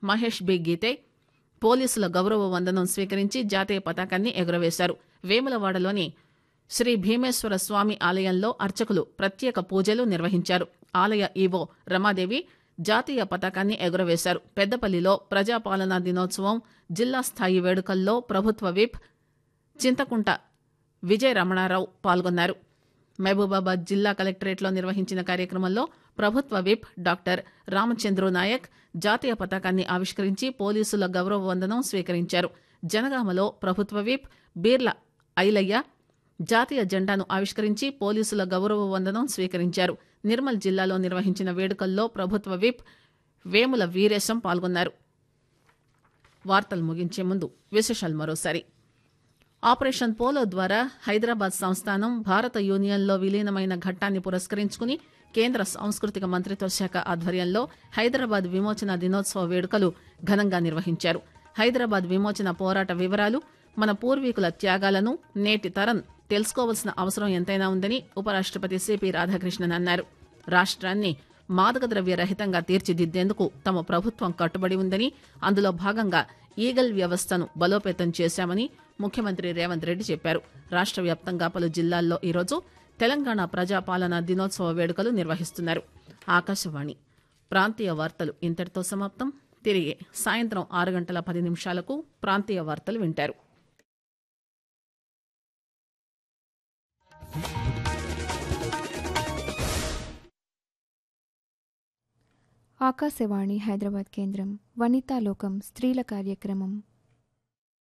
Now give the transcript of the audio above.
Mahesh B గీతే పోలీసుల గౌరవ వందనం స్వీకరించి జాతీయ పతాకాన్ని ఎగురవేశారు వేములవాడలోని శ్రీ భీమేశ్వర స్వామి ఆలయంలో అర్చకులు ప్రత్యేక పూజలు నిర్వహించారు ఆలయ ఈవో రమాదేవి జాతీయ పతాకాన్ని ఎగురవేశారు పెద్దపల్లిలో ప్రజాపాలనా దినోత్సవం జిల్లా స్థాయి వేడుకల్లో ప్రభుత్వ విప్ చింతకుంట విజయ రమణారావు పాల్గొన్నారు మహబూబాబాద్ జిల్లా కలెక్టరేట్లో నిర్వహించిన కార్యక్రమంలో ప్రభుత్వ విప్ డాక్టర్ రామచంద్రు నాయక్ జాతీయ పతాకాన్ని ఆవిష్కరించి పోలీసుల గౌరవ వందనం స్వీకరించారు జనగామలో ప్రభుత్వ విప్ బీర్ల ఐలయ్య జాతీయ జెండాను ఆవిష్కరించి పోలీసుల గౌరవ వందనం స్వీకరించారు నిర్మల్ జిల్లాలో నిర్వహించిన వేడుకల్లో ప్రభుత్వ విప్ వేముల వీరేశం పాల్గొన్నారు వార్తలు ముగించే ముందు విశేషాలు మరోసారి ఆపరేషన్ పోలో ద్వారా హైదరాబాద్ సంస్థానం భారత యూనియన్లో విలీనమైన ఘట్టాన్ని పురస్కరించుకుని కేంద్ర సాంస్కృతిక మంత్రిత్వ శాఖ ఆధ్వర్యంలో హైదరాబాద్ విమోచన దినోత్సవ వేడుకలు ఘనంగా నిర్వహించారు హైదరాబాద్ విమోచన పోరాట వివరాలు మన పూర్వీకుల త్యాగాలను నేటి తరం తెలుసుకోవాల్సిన అవసరం ఎంతైనా ఉందని ఉపరాష్టపతి సిపి రాధాకృష్ణన్ అన్నారు రాష్ట్రాన్ని మాదక ద్రవ్య రహితంగా తీర్చిదిద్దేందుకు తమ ప్రభుత్వం కట్టుబడి ఉందని అందులో భాగంగా ఈగల్ వ్యవస్థను బలోపేతం చేశామని ముఖ్యమంత్రి రేవంత్ రెడ్డి చెప్పారు రాష్ట్ర వ్యాప్తంగా పలు జిల్లాల్లో ఈరోజు తెలంగాణ ప్రజాపాలన దినోత్సవ వేడుకలు నిర్వహిస్తున్నారు ఆకాశవాణి ప్రాంతీయ వార్తలు ఇంతటితో సమాప్తం తిరిగి సాయంత్రం ఆరు గంటల పది నిమిషాలకు ప్రాంతీయ వార్తలు వింటారు ఆకాశవాణి హైదరాబాద్ కేంద్రం వనితా లోకం స్త్రీల కార్యక్రమం